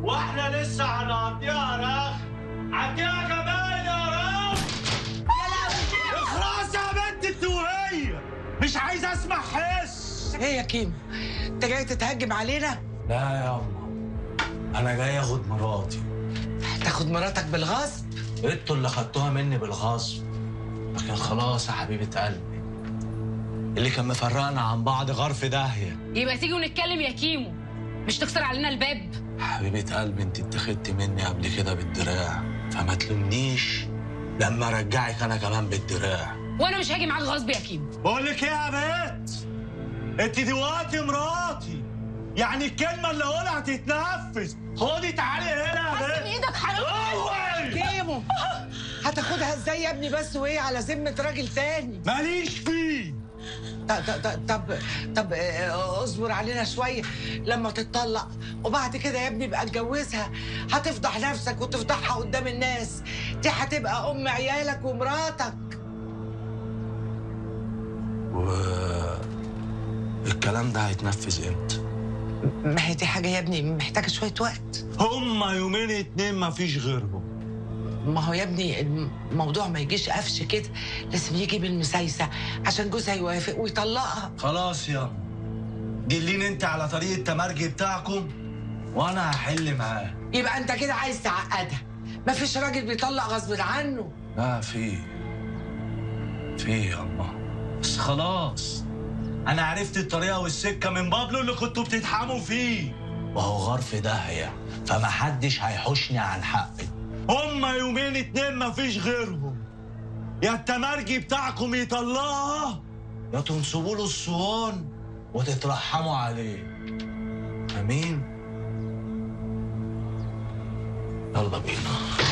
واحنا لسه هنقضيها رخ عديها كمان يا رخ اخرس يا بنت التوهية مش عايز اسمع حس ايه يا كيمو انت جاي تتهجم علينا لا يا أما انا جاي اخد مراتي تاخد مراتك بالغصب انتوا اللي خدتوها مني بالغصب لكن خلاص يا حبيبة قلبي اللي كان مفرقنا عن بعض غار في داهية يبقى تيجي ونتكلم يا كيمو مش تكسر علينا الباب حبيبة قلبي انت اتخذت مني قبل كده بالدراع فما تلومنيش لما ارجعك انا كمان بالدراع وانا مش هاجي معاك غصب يا كيمو بقول لك ايه يا بنت انت دلوقتي مراتي يعني الكلمه اللي اقولها هتتنفذ خدي تعالي هنا يا بنت ايدك حرام أول. كيمو هتاخدها ازاي يا ابني بس وايه على ذمه راجل تاني ماليش فيه طب طب طب, طب آه، اصبر علينا شويه لما تتطلق وبعد كده يا ابني بقى اتجوزها هتفضح نفسك وتفضحها قدام الناس دي هتبقى ام عيالك ومراتك و الكلام ده هيتنفذ امتى ما هي دي حاجه يا ابني محتاجه شويه وقت هما يومين اتنين مفيش غيرهم ما هو يا ابني الموضوع ما يجيش قفش كده لازم يجي بالمسايسه عشان جوزها يوافق ويطلقها خلاص يا دلين انت على طريق التمرجي بتاعكم وانا هحل معاه يبقى انت كده عايز تعقدها ما فيش راجل بيطلق غصب عنه لا في في يا الله بس خلاص انا عرفت الطريقه والسكه من بابلو اللي كنتوا بتتحاموا فيه وهو غار في داهيه فما حدش هيحوشني عن حقي هما يومين اتنين مفيش غيرهم يا التمرجي بتاعكم يطلقها يا تنصبوا له الصوان وتترحموا عليه امين يلا بينا